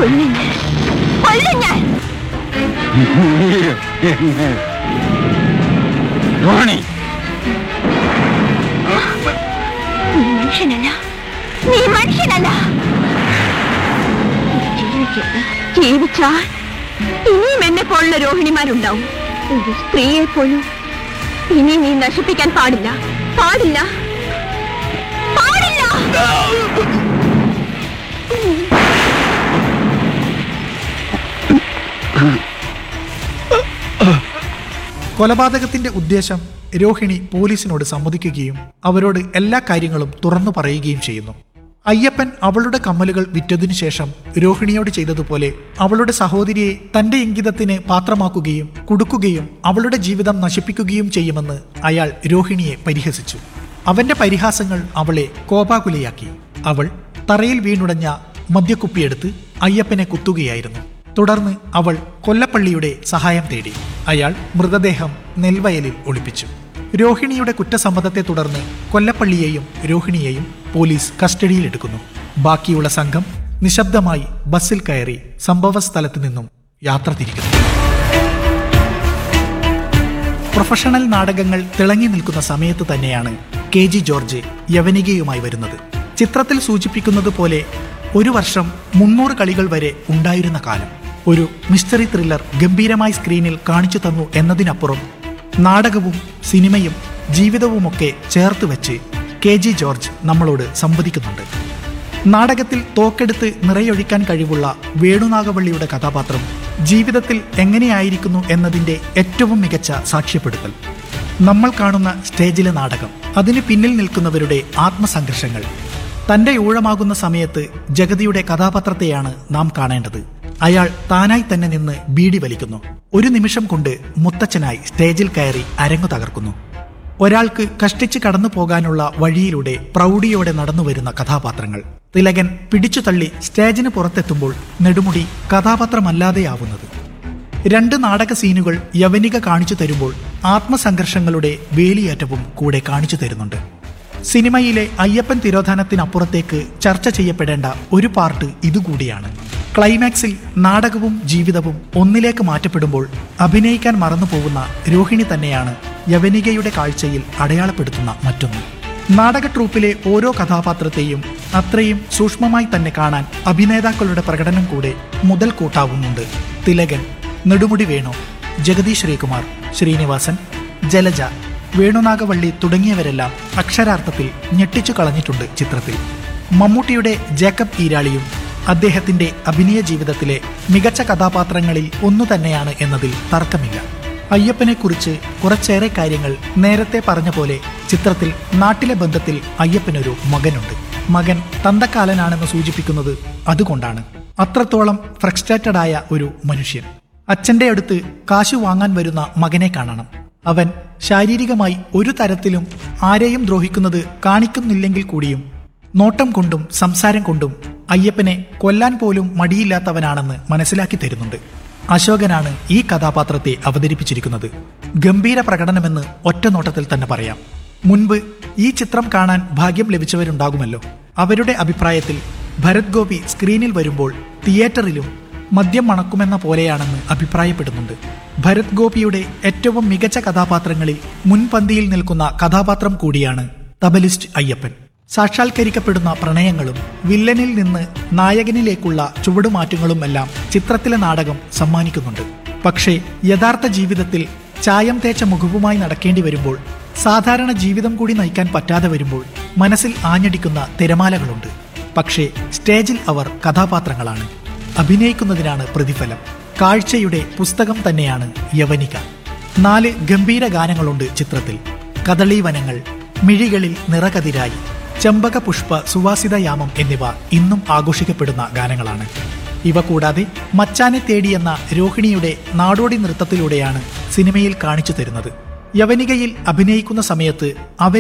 കൊല്ലും ഞാൻ. കൊല്ലും ഞാൻ രോഹിണി നീ മനുഷ്യനല്ല നീ മനുഷ്യനല്ല ജീവിക്കരുത് ജീവിച്ചാൽ ഇനിയും എന്നെ പോലുള്ള രോഹിണിമാരുണ്ടാവും ഒരു സ്ത്രീയെ പോലും ഇനി നീ നശിപ്പിക്കാൻ പാടില്ല പാടില്ല പാടില്ല കൊലപാതകത്തിന്റെ ഉദ്ദേശം രോഹിണി പോലീസിനോട് സമ്മതിക്കുകയും അവരോട് എല്ലാ കാര്യങ്ങളും തുറന്നു പറയുകയും ചെയ്യുന്നു അയ്യപ്പൻ അവളുടെ കമ്മലുകൾ വിറ്റതിനു ശേഷം രോഹിണിയോട് ചെയ്തതുപോലെ അവളുടെ സഹോദരിയെ തന്റെ ഇംഗിതത്തിന് പാത്രമാക്കുകയും കുടുക്കുകയും അവളുടെ ജീവിതം നശിപ്പിക്കുകയും ചെയ്യുമെന്ന് അയാൾ രോഹിണിയെ പരിഹസിച്ചു അവന്റെ പരിഹാസങ്ങൾ അവളെ കോപാകുലയാക്കി അവൾ തറയിൽ വീണുടഞ്ഞ മദ്യക്കുപ്പിയെടുത്ത് അയ്യപ്പനെ കുത്തുകയായിരുന്നു തുടർന്ന് അവൾ കൊല്ലപ്പള്ളിയുടെ സഹായം തേടി അയാൾ മൃതദേഹം നെൽവയലിൽ ഒളിപ്പിച്ചു രോഹിണിയുടെ കുറ്റസമ്മതത്തെ തുടർന്ന് കൊല്ലപ്പള്ളിയെയും രോഹിണിയെയും പോലീസ് കസ്റ്റഡിയിലെടുക്കുന്നു ബാക്കിയുള്ള സംഘം നിശബ്ദമായി ബസ്സിൽ കയറി സംഭവ സ്ഥലത്ത് നിന്നും യാത്ര തിരിക്കുന്നു പ്രൊഫഷണൽ നാടകങ്ങൾ തിളങ്ങി നിൽക്കുന്ന സമയത്ത് തന്നെയാണ് കെ ജി ജോർജ് യവനികയുമായി വരുന്നത് ചിത്രത്തിൽ സൂചിപ്പിക്കുന്നത് പോലെ ഒരു വർഷം മുന്നൂറ് കളികൾ വരെ ഉണ്ടായിരുന്ന കാലം ഒരു മിസ്റ്ററി ത്രില്ലർ ഗംഭീരമായി സ്ക്രീനിൽ കാണിച്ചു തന്നു എന്നതിനപ്പുറം നാടകവും സിനിമയും ജീവിതവുമൊക്കെ ചേർത്ത് വെച്ച് കെ ജി ജോർജ് നമ്മളോട് സംവദിക്കുന്നുണ്ട് നാടകത്തിൽ തോക്കെടുത്ത് നിറയൊഴിക്കാൻ കഴിവുള്ള വേണുനാഗവള്ളിയുടെ കഥാപാത്രം ജീവിതത്തിൽ എങ്ങനെയായിരിക്കുന്നു എന്നതിന്റെ ഏറ്റവും മികച്ച സാക്ഷ്യപ്പെടുത്തൽ നമ്മൾ കാണുന്ന സ്റ്റേജിലെ നാടകം അതിന് പിന്നിൽ നിൽക്കുന്നവരുടെ ആത്മസംഘർഷങ്ങൾ തന്റെ ഊഴമാകുന്ന സമയത്ത് ജഗതിയുടെ കഥാപാത്രത്തെയാണ് നാം കാണേണ്ടത് അയാൾ താനായി തന്നെ നിന്ന് ബീഡി വലിക്കുന്നു ഒരു നിമിഷം കൊണ്ട് മുത്തച്ഛനായി സ്റ്റേജിൽ കയറി അരങ്ങു തകർക്കുന്നു ഒരാൾക്ക് കഷ്ടിച്ച് കടന്നു പോകാനുള്ള വഴിയിലൂടെ പ്രൗഢിയോടെ നടന്നു വരുന്ന കഥാപാത്രങ്ങൾ തിലകൻ പിടിച്ചു തള്ളി സ്റ്റേജിന് പുറത്തെത്തുമ്പോൾ നെടുമുടി കഥാപാത്രമല്ലാതെയാവുന്നത് രണ്ട് നാടക സീനുകൾ യവനിക കാണിച്ചു തരുമ്പോൾ ആത്മസംഘർഷങ്ങളുടെ വേലിയേറ്റവും കൂടെ കാണിച്ചു തരുന്നുണ്ട് സിനിമയിലെ അയ്യപ്പൻ തിരോധാനത്തിനപ്പുറത്തേക്ക് ചർച്ച ചെയ്യപ്പെടേണ്ട ഒരു പാർട്ട് ഇതുകൂടിയാണ് ക്ലൈമാക്സിൽ നാടകവും ജീവിതവും ഒന്നിലേക്ക് മാറ്റപ്പെടുമ്പോൾ അഭിനയിക്കാൻ മറന്നുപോകുന്ന രോഹിണി തന്നെയാണ് യവനികയുടെ കാഴ്ചയിൽ അടയാളപ്പെടുത്തുന്ന മറ്റൊന്ന് നാടക ട്രൂപ്പിലെ ഓരോ കഥാപാത്രത്തെയും അത്രയും സൂക്ഷ്മമായി തന്നെ കാണാൻ അഭിനേതാക്കളുടെ പ്രകടനം കൂടെ മുതൽ കൂട്ടാവുന്നുണ്ട് തിലകൻ നെടുമുടി വേണു ജഗദീഷ് ശ്രീകുമാർ ശ്രീനിവാസൻ ജലജ വേണുനാഗവള്ളി തുടങ്ങിയവരെല്ലാം അക്ഷരാർത്ഥത്തിൽ ഞെട്ടിച്ചു കളഞ്ഞിട്ടുണ്ട് ചിത്രത്തിൽ മമ്മൂട്ടിയുടെ ജേക്കബ് ഈരാളിയും അദ്ദേഹത്തിന്റെ അഭിനയ ജീവിതത്തിലെ മികച്ച കഥാപാത്രങ്ങളിൽ ഒന്നു തന്നെയാണ് എന്നതിൽ തർക്കമില്ല അയ്യപ്പനെക്കുറിച്ച് കുറച്ചേറെ കാര്യങ്ങൾ നേരത്തെ പറഞ്ഞ പോലെ ചിത്രത്തിൽ നാട്ടിലെ ബന്ധത്തിൽ അയ്യപ്പനൊരു മകനുണ്ട് മകൻ തന്തക്കാലനാണെന്ന് സൂചിപ്പിക്കുന്നത് അതുകൊണ്ടാണ് അത്രത്തോളം ഫ്രസ്ട്രേറ്റഡ് ആയ ഒരു മനുഷ്യൻ അച്ഛന്റെ അടുത്ത് കാശു വാങ്ങാൻ വരുന്ന മകനെ കാണണം അവൻ ശാരീരികമായി ഒരു തരത്തിലും ആരെയും ദ്രോഹിക്കുന്നത് കാണിക്കുന്നില്ലെങ്കിൽ കൂടിയും നോട്ടം കൊണ്ടും സംസാരം കൊണ്ടും അയ്യപ്പനെ കൊല്ലാൻ പോലും മടിയില്ലാത്തവനാണെന്ന് മനസ്സിലാക്കി തരുന്നുണ്ട് അശോകനാണ് ഈ കഥാപാത്രത്തെ അവതരിപ്പിച്ചിരിക്കുന്നത് ഗംഭീര പ്രകടനമെന്ന് ഒറ്റ നോട്ടത്തിൽ തന്നെ പറയാം മുൻപ് ഈ ചിത്രം കാണാൻ ഭാഗ്യം ലഭിച്ചവരുണ്ടാകുമല്ലോ അവരുടെ അഭിപ്രായത്തിൽ ഭരത് ഗോപി സ്ക്രീനിൽ വരുമ്പോൾ തിയേറ്ററിലും മദ്യം മണക്കുമെന്ന പോലെയാണെന്ന് അഭിപ്രായപ്പെടുന്നുണ്ട് ഭരത് ഗോപിയുടെ ഏറ്റവും മികച്ച കഥാപാത്രങ്ങളിൽ മുൻപന്തിയിൽ നിൽക്കുന്ന കഥാപാത്രം കൂടിയാണ് തബലിസ്റ്റ് അയ്യപ്പൻ സാക്ഷാത്കരിക്കപ്പെടുന്ന പ്രണയങ്ങളും വില്ലനിൽ നിന്ന് നായകനിലേക്കുള്ള ചുവടുമാറ്റങ്ങളും എല്ലാം ചിത്രത്തിലെ നാടകം സമ്മാനിക്കുന്നുണ്ട് പക്ഷേ യഥാർത്ഥ ജീവിതത്തിൽ ചായം തേച്ച മുഖവുമായി നടക്കേണ്ടി വരുമ്പോൾ സാധാരണ ജീവിതം കൂടി നയിക്കാൻ പറ്റാതെ വരുമ്പോൾ മനസ്സിൽ ആഞ്ഞടിക്കുന്ന തിരമാലകളുണ്ട് പക്ഷേ സ്റ്റേജിൽ അവർ കഥാപാത്രങ്ങളാണ് അഭിനയിക്കുന്നതിനാണ് പ്രതിഫലം കാഴ്ചയുടെ പുസ്തകം തന്നെയാണ് യവനിക നാല് ഗംഭീര ഗാനങ്ങളുണ്ട് ചിത്രത്തിൽ കദളി വനങ്ങൾ മിഴികളിൽ നിറകതിരായി ചെമ്പക പുഷ്പ സുവാസിതയാമം എന്നിവ ഇന്നും ആഘോഷിക്കപ്പെടുന്ന ഗാനങ്ങളാണ് ഇവ കൂടാതെ മച്ചാനെ തേടിയെന്ന രോഹിണിയുടെ നാടോടി നൃത്തത്തിലൂടെയാണ് സിനിമയിൽ കാണിച്ചു തരുന്നത് യവനികയിൽ അഭിനയിക്കുന്ന സമയത്ത് അവരെ